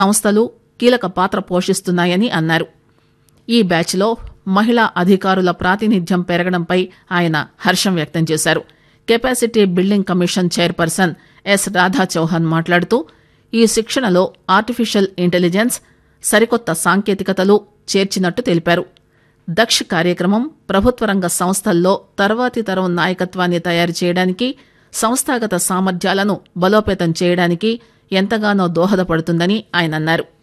సంస్థలు కీలక పాత్ర పోషిస్తున్నాయని అన్నారు ఈ బ్యాచ్లో మహిళా అధికారుల ప్రాతినిధ్యం పెరగడంపై ఆయన హర్షం వ్యక్తం చేశారు capacity building commission chairperson S Radha Chauhan మాట్లాడుతూ ఈ శిక్షణలో ఆర్టిఫిషియల్ ఇంటెలిజెన్స్ సరికొత్త సాంకేతికతలు చేర్చినట్టు తెలిపారు దక్ష్ కార్యక్రమం ప్రభుత్వ రంగ సంస్థల్లో తర్వాతి తరం నాయకత్వాన్ని తయారు చేయడానికి సంస్థాగత సామర్థ్యాలను బలోపేతం చేయడానికి ఎంతగానో దోహదపడుతుందని ఆయన అన్నారు